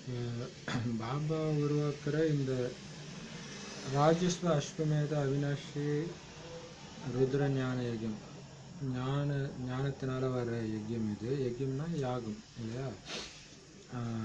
அஹ் பாபா உருவாக்குற இந்த ராஜஸ்வ அஸ்வமேத அவினாஷி ருத்ர ஞான யஜ்யம் ஞான ஞானத்தினால வர யஜ்யம் இது யஜ்யம்னா யாகம் இல்லையா அஹ்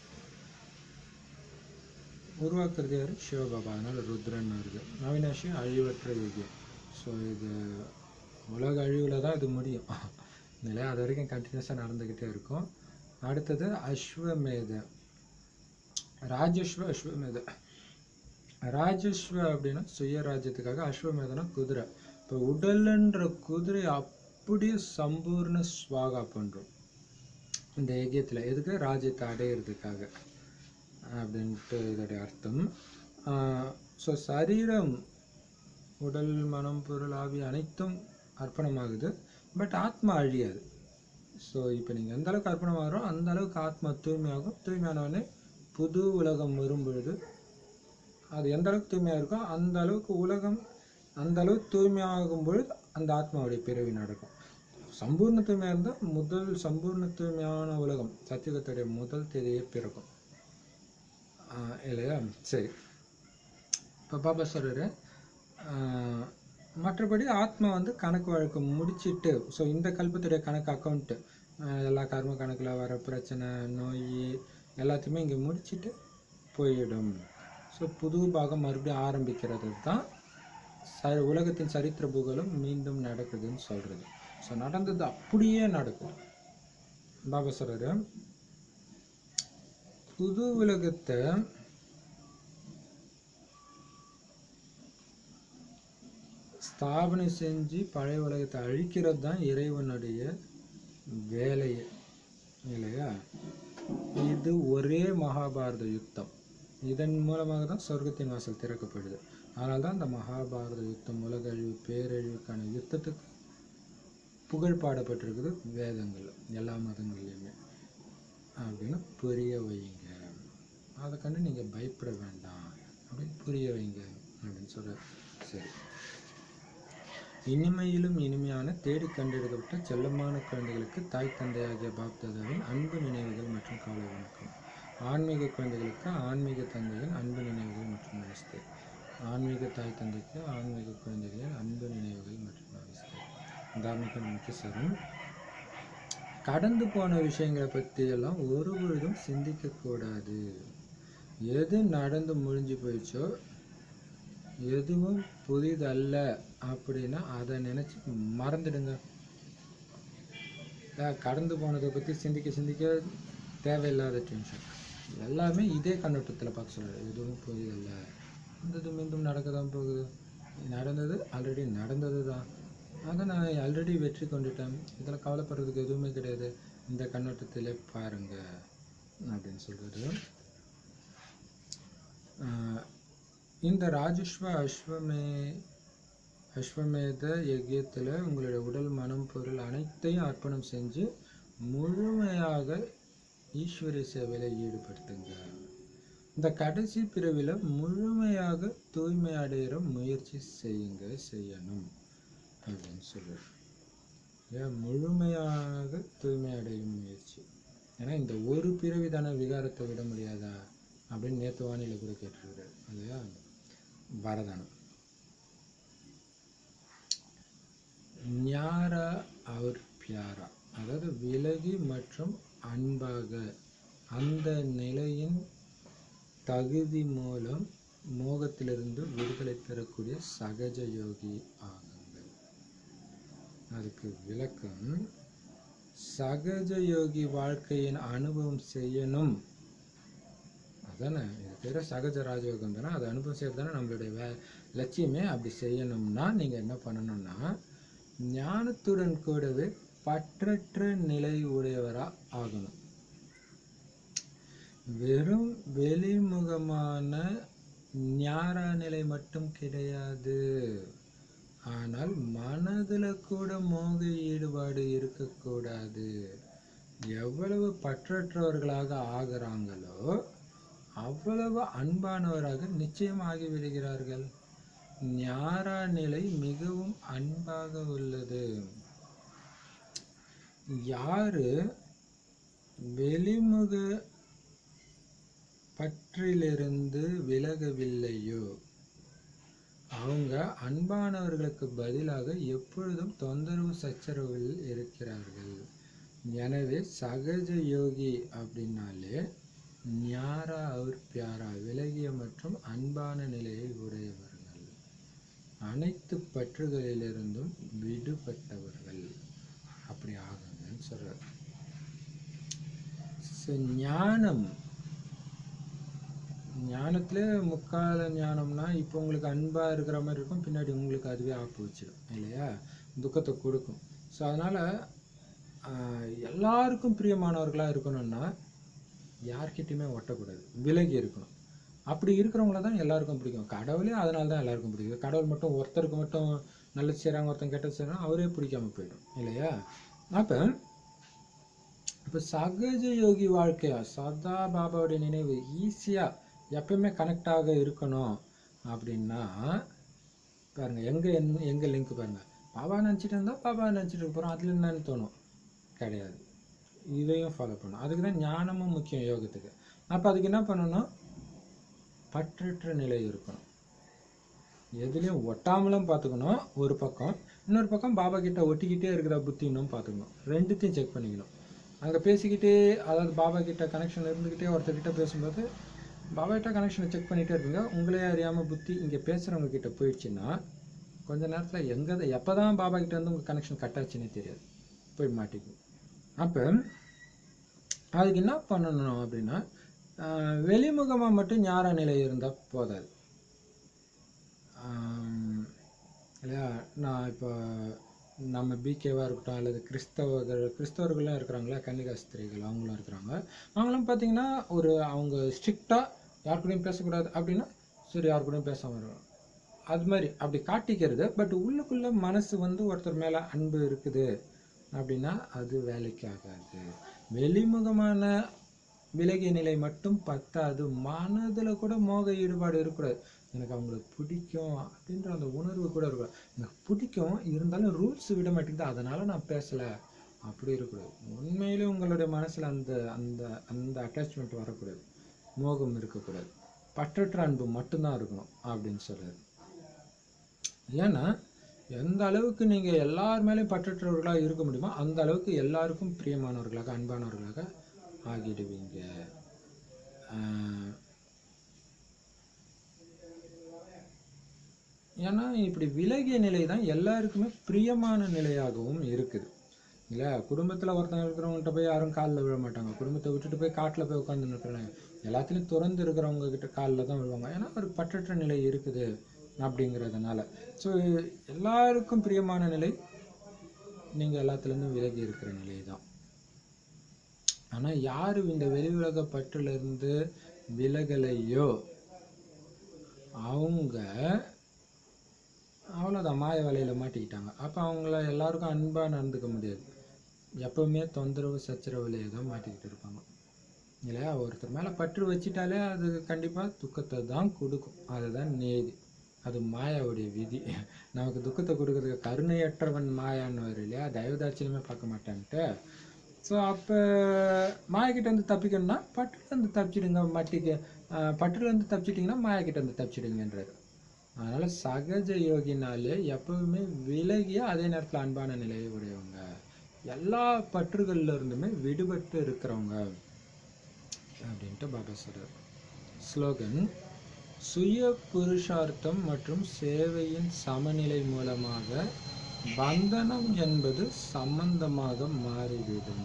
உருவாக்குறது யார் சிவபாபா அதனால் ருத்ரன் வருது அவினாஷி அழிவற்ற யஜ்யம் ஸோ இது உலக அழிவில் தான் இது முடியும் இல்லையா அது வரைக்கும் கண்டினியூஸாக நடந்துக்கிட்டே இருக்கும் அடுத்தது அஸ்வமேத ராஜஸ்வ அஸ்வமேத ராஜஸ்வ அப்படின்னா சுயராஜ்யத்துக்காக அஸ்வமேதனா குதிரை இப்போ உடல்ன்ற குதிரை அப்படியே சம்பூர்ண ஸ்வாகா பண்ணுறோம் இந்த யஜ்யத்தில் எதுக்கு ராஜ்யத்தை அடையிறதுக்காக அப்படின்ட்டு இதோடைய அர்த்தம் ஸோ சரீரம் உடல் மனம் பொருள் ஆவி அனைத்தும் அர்ப்பணமாகுது பட் ஆத்மா அழியாது ஸோ இப்போ நீங்கள் எந்த அளவுக்கு அர்ப்பணமாகிறோம் அந்த அளவுக்கு ஆத்மா தூய்மையாகும் தூய்மையானவொடனே புது உலகம் வரும் பொழுது அது எந்த அளவுக்கு தூய்மையாக இருக்கோ அந்த அளவுக்கு உலகம் அந்த அளவுக்கு தூய்மையாகும் பொழுது அந்த ஆத்மாவுடைய பிறவி நடக்கும் சம்பூர்ண தூய்மையாக இருந்தால் முதல் சம்பூர்ண தூய்மையான உலகம் சத்தியுகத்துடைய முதல் தேதியே பிறக்கும் ஆஹ் இல்லையா சரி இப்போ பாபா சொல்கிறாரு மற்றபடி ஆத்மா வந்து கணக்கு வழக்கு முடிச்சிட்டு ஸோ இந்த கல்பத்துடைய கணக்கு அக்கௌண்ட்டு எல்லா கர்ம கணக்கில் வர பிரச்சனை நோய் எல்லாத்தையுமே இங்கே முடிச்சிட்டு போயிடும் ஸோ புது பாகம் மறுபடியும் ஆரம்பிக்கிறது தான் ச உலகத்தின் சரித்திர புகழும் மீண்டும் நடக்குதுன்னு சொல்கிறது ஸோ நடந்தது அப்படியே நடக்கும் பாபா சொல்கிறாரு புது உலகத்தை ஸ்தாபனை செஞ்சு பழைய உலகத்தை அழிக்கிறது தான் இறைவனுடைய வேலையே இல்லையா இது ஒரே மகாபாரத யுத்தம் இதன் மூலமாக தான் சொர்க்கத்தின் வாசல் திறக்கப்படுது அதனால தான் இந்த மகாபாரத யுத்தம் உலக அழிவு பேரழிவுக்கான யுத்தத்துக்கு புகழ் பாடப்பட்டிருக்குது வேதங்கள் எல்லா மதங்கள்லையுமே அப்படின்னு புரிய வைங்க அதை கண்டு நீங்கள் பயப்பட வேண்டாம் அப்படின்னு புரிய வைங்க அப்படின்னு சொல்கிறார் சரி இனிமையிலும் இனிமையான தேடி கண்டெடுக்கப்பட்ட செல்லமான குழந்தைகளுக்கு தாய் தந்தையாகிய பாப்தாதாவின் அன்பு நினைவுகள் மற்றும் காலை வணக்கம் ஆன்மீக குழந்தைகளுக்கு ஆன்மீக தந்தையின் அன்பு நினைவுகள் மற்றும் நமஸ்தே ஆன்மீக தாய் தந்தைக்கு ஆன்மீக குழந்தைகளின் அன்பு நினைவுகள் மற்றும் நமஸ்தே தார்மிக நமக்கு சரண் கடந்து போன விஷயங்களை பற்றி எல்லாம் ஒரு பொழுதும் சிந்திக்கக்கூடாது எது நடந்து முடிஞ்சு போயிடுச்சோ எதுவும் புதிதல்ல அப்படின்னா அதை நினச்சி மறந்துடுங்க அஹ் கடந்து போனதை பற்றி சிந்திக்க சிந்திக்க தேவையில்லாத டென்ஷன் எல்லாமே இதே கண்ணோட்டத்தில் பார்க்க சொல்கிறார் எதுவும் புதிதல்ல வந்தது மீண்டும் நடக்க தான் போகுது நடந்தது ஆல்ரெடி நடந்தது தான் அதை நான் ஆல்ரெடி வெற்றி கொண்டுட்டேன் இதில் கவலைப்படுறதுக்கு எதுவுமே கிடையாது இந்த கண்ணோட்டத்திலே பாருங்க அப்படின்னு சொல்கிறது இந்த ராஜஸ்வ அஸ்வமே அஸ்வமேத யஜ்யத்தில் உங்களுடைய உடல் மனம் பொருள் அனைத்தையும் அர்ப்பணம் செஞ்சு முழுமையாக ஈஸ்வரிய சேவையில் ஈடுபடுத்துங்க இந்த கடைசி பிரிவில் முழுமையாக தூய்மை அடையிற முயற்சி செய்யுங்க செய்யணும் அப்படின்னு சொல்றாரு ஏன் முழுமையாக தூய்மை அடையும் முயற்சி ஏன்னா இந்த ஒரு பிறவிதான விகாரத்தை விட முடியாதா அப்படின்னு நேற்று வானிலை கூட கேட்டிருக்கிறார் இல்லையா வரதானம் ஞாரா அவர் பியாரா அதாவது விலகி மற்றும் அன்பாக அந்த நிலையின் தகுதி மூலம் மோகத்திலிருந்து விடுதலை பெறக்கூடிய சகஜ யோகி ஆகுங்கள் அதுக்கு விளக்கம் சகஜ யோகி வாழ்க்கையின் அனுபவம் செய்யணும் அதானே இது பேர் சகஜ ராஜயோகம் தானே அது அனுபவம் செய்யறது தானே நம்மளுடைய வே லட்சியமே அப்படி செய்யணும்னா நீங்கள் என்ன பண்ணணும்னா ஞானத்துடன் கூடவே பற்றற்ற நிலை உடையவராக ஆகணும் வெறும் வெளிமுகமான ஞாரா நிலை மட்டும் கிடையாது ஆனால் மனதில் கூட மோக ஈடுபாடு இருக்கக்கூடாது எவ்வளவு பற்றற்றவர்களாக ஆகிறாங்களோ அவ்வளவு அன்பானவராக நிச்சயம் ஆகிவிடுகிறார்கள் ஞாரா நிலை மிகவும் அன்பாக உள்ளது யாரு வெளிமுக பற்றிலிருந்து விலகவில்லையோ அவங்க அன்பானவர்களுக்கு பதிலாக எப்பொழுதும் தொந்தரவு சச்சரவில் இருக்கிறார்கள் எனவே சகஜ யோகி அப்படின்னாலே ஞாரா அவர் பியாரா விலகிய மற்றும் அன்பான நிலையை உடையவர்கள் அனைத்து பற்றுகளிலிருந்தும் விடுபட்டவர்கள் அப்படி ஆகுங்கன்னு சொல்றார் So, ஞானம் ஞானத்துல முக்கால ஞானம்னா இப்போ உங்களுக்கு அன்பா இருக்கிற மாதிரி இருக்கும் பின்னாடி உங்களுக்கு அதுவே ஆப்பு வச்சிடும் இல்லையா துக்கத்தை கொடுக்கும் ஸோ அதனால ஆஹ், எல்லாருக்கும் பிரியமானவர்களா இருக்கணும்னா யார்கிட்டயுமே ஒட்டக்கூடாது விலகி இருக்கணும் அப்படி இருக்கிறவங்கள தான் எல்லாருக்கும் பிடிக்கும் கடவுளே அதனால தான் எல்லாருக்கும் பிடிக்கும் கடவுள் மட்டும் ஒருத்தருக்கு மட்டும் நல்லது செய்கிறாங்க ஒருத்தன் கெட்டது செய்கிறாங்க அவரே பிடிக்காம போயிடும் இல்லையா அப்போ இப்போ சகஜ யோகி வாழ்க்கையா சதா பாபாவுடைய நினைவு ஈஸியாக எப்பயுமே கனெக்ட் ஆக இருக்கணும் அப்படின்னா பாருங்க எங்க என்- எங்க லிங்க் பாருங்க பாபா நினச்சிட்டு இருந்தா பாபா நினச்சிட்டு இருக்க போகிறோம் அதில் என்னன்னு தோணும் கிடையாது இதையும் ஃபாலோ பண்ணணும் அதுக்கு தான் ஞானமும் முக்கியம் யோகத்துக்கு அப்போ அதுக்கு என்ன பண்ணணும் பற்றற்ற நிலை இருக்கணும் எதுலேயும் ஒட்டாமலும் பார்த்துக்கணும் ஒரு பக்கம் இன்னொரு பக்கம் பாபா கிட்ட ஒட்டிக்கிட்டே இருக்கிற புத்தினும் பார்த்துக்கணும் ரெண்டுத்தையும் செக் பண்ணிக்கணும் அங்கே பேசிக்கிட்டே அதாவது பாபா கிட்ட கனெக்ஷன் இருந்துக்கிட்டே ஒருத்தர்கிட்ட பேசும்போது பாபா கிட்ட கனெக்ஷனை செக் பண்ணிகிட்டே இருப்பீங்க உங்களே அறியாமல் புத்தி இங்கே பேசுகிறவங்க கிட்ட போயிடுச்சுன்னா கொஞ்ச நேரத்தில் எங்கே எப்போ தான் பாபா கிட்ட இருந்து உங்கள் கனெக்ஷன் கட் ஆச்சுன்னே தெரியாது போய் மாட்டிக்கும் அப்போ அதுக்கு என்ன பண்ணணும் அப்படின்னா ஆஹ் வெளிமுகமாக மட்டும் ஞான நிலை இருந்தால் போதாது ஆம், இல்லையா நான் இப்போ நம்ம பிகேவாக இருக்கட்டும் அல்லது கிறிஸ்தவர்கள் கிறிஸ்தவர்களும் இருக்கிறாங்களா கன்னிகாஸ்திரிகள் அவங்களும் இருக்கிறாங்க அவங்களும் பார்த்தீங்கன்னா ஒரு அவங்க ஸ்ட்ரிக்டாக யார் கூடயும் பேசக்கூடாது அப்படின்னா சரி யார் கூடயும் பேசாம இருக்கணும் அது மாதிரி அப்படி காட்டிக்கிறது பட் உள்ளுக்குள்ள மனசு வந்து ஒருத்தர் மேலே அன்பு இருக்குது அப்படின்னா அது வேலைக்கு ஆகாது வெளிமுகமான விலகிய நிலை மட்டும் பத்தாது மனதுல கூட மோக ஈடுபாடு இருக்கக்கூடாது எனக்கு அவங்கள பிடிக்கும் அப்படின்ற அந்த உணர்வு கூட இருக்கக்கூடாது எனக்கு பிடிக்கும் இருந்தாலும் ரூல்ஸ் விட மாட்டேங்குது அதனால நான் பேசல அப்படி இருக்கக்கூடாது உண்மையிலே உங்களுடைய மனசுல அந்த அந்த அந்த அட்டாச்மெண்ட் வரக்கூடாது மோகம் இருக்கக்கூடாது பற்றற்ற அன்பு மட்டும்தான் இருக்கணும் அப்படின்னு சொல்றாரு ஏன்னா எந்த அளவுக்கு நீங்க எல்லார் மேலேயும் பற்றற்றவர்களாக இருக்க முடியுமோ அந்த அளவுக்கு எல்லாருக்கும் பிரியமானவர்களாக அன்பானவர்களாக ஆகிடுவீங்க ஆஹ் ஏன்னா இப்படி விலகிய நிலை தான் எல்லாருக்குமே பிரியமான நிலையாகவும் இருக்குது இல்ல குடும்பத்துல ஒருத்தங்க இருக்கிறவங்ககிட்ட போய் யாரும் காலில் விழ மாட்டாங்க குடும்பத்தை விட்டுட்டு போய் காட்டுல போய் உட்காந்து இருக்கிறாங்க எல்லாத்துலயும் துறந்து இருக்கிறவங்க கிட்ட காலில் தான் விழுவாங்க ஏன்னா ஒரு பற்றற்ற நிலை இருக்குது அப்படிங்கிறதுனால ஸோ எல்லாருக்கும் பிரியமான நிலை நீங்க எல்லாத்துலேருந்தும் விலகி இருக்கிற நிலை தான் ஆனா யாரு இந்த வெளி உலக பற்றுல இருந்து விலகலையோ அவங்க அவ்வளோதான் மாய வலையில மாட்டிக்கிட்டாங்க அப்போ அவங்கள எல்லாருக்கும் அன்பா நடந்துக்க முடியாது எப்பவுமே தொந்தரவு சச்சரவுலையே தான் மாட்டிக்கிட்டு இருப்பாங்க இல்லையா ஒருத்தர் மேல பற்று வச்சிட்டாலே அது கண்டிப்பா துக்கத்தை தான் கொடுக்கும் அதுதான் நேதி அது மாயாவுடைய விதி நமக்கு துக்கத்தை கொடுக்கறதுக்கு கருணையற்றவன் மாயான்னு வரும் இல்லையா தயவுதாட்சியமே பார்க்க மாட்டான்ட்டு ஸோ அப்போ மாயக்கிட்ட இருந்து தப்பிக்கணும்னா பட்டுல இருந்து தப்பிச்சிடுங்க மட்டிக்கு ஆஹ் பட்டுல இருந்து தப்பிச்சிட்டிங்கன்னா மாயக்கிட்ட இருந்து தப்பிச்சிடுங்கன்றாரு அதனால சகஜ யோகினாலே எப்பவுமே விலகிய அதே நேரத்துல அன்பான நிலையை உடையவங்க எல்லா பற்றுகள்ல இருந்துமே விடுபட்டு இருக்கிறவங்க அப்படின்ட்டு பாபா சொல்றார் ஸ்லோகன் சுய புருஷார்த்தம் மற்றும் சேவையின் சமநிலை மூலமாக பந்தனம் என்பது சம்பந்தமாக மாறிவிடும்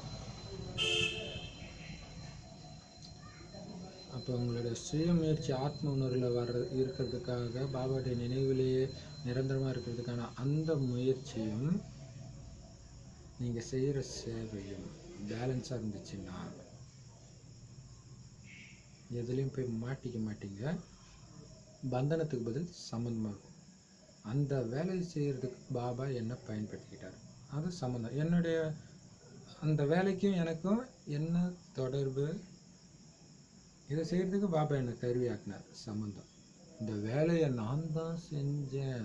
அப்போ உங்களுடைய சுய முயற்சி ஆத்ம உணர்வில் வர்ற இருக்கிறதுக்காக பாபாவுடைய நினைவிலேயே நிரந்தரமாக இருக்கிறதுக்கான அந்த முயற்சியும் நீங்கள் செய்கிற சேவையும் பேலன்ஸாக இருந்துச்சுன்னா எதுலேயும் போய் மாட்டிக்க மாட்டீங்க பந்தனத்துக்கு பதில் சம்மந்தமாக இருக்கும் அந்த வேலையை செய்கிறதுக்கு பாபா என்ன பயன்படுத்திக்கிட்டார் அது சம்மந்தம் என்னுடைய அந்த வேலைக்கும் எனக்கும் என்ன தொடர்பு இதை செய்கிறதுக்கு பாபா என்னை கருவியாக்கினார் சம்மந்தம் இந்த வேலையை நான் தான் செஞ்சேன்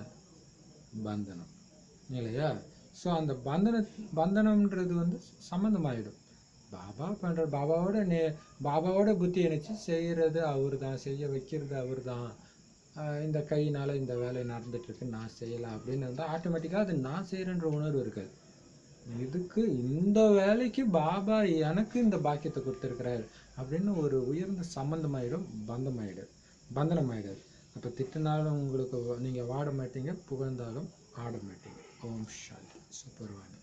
பந்தனம் இல்லையா ஸோ அந்த பந்தன பந்தனம்ன்றது வந்து சம்மந்தமாயிடும் பாபா பண்ற பாபாவோட நே பாபாவோட புத்தி இணைச்சு செய்யறது அவர் தான் செய்ய வைக்கிறது அவர் தான் இந்த கையினால இந்த வேலை நடந்துட்டு இருக்கு நான் செய்யலாம் அப்படின்னு இருந்தால் ஆட்டோமேட்டிக்காக அது நான் செய்யறேன்ற உணர்வு இருக்காது இதுக்கு இந்த வேலைக்கு பாபா எனக்கு இந்த பாக்கியத்தை கொடுத்துருக்கிறாரு அப்படின்னு ஒரு உயர்ந்த சம்பந்தமாயிடும் பந்தமாயிடும் பந்தனமாயிடாது அப்போ திட்டினாலும் உங்களுக்கு வ- நீங்க வாட மாட்டீங்க புகழ்ந்தாலும் ஆட மாட்டீங்க ஓம் சாந்தி சூப்பர் வாணி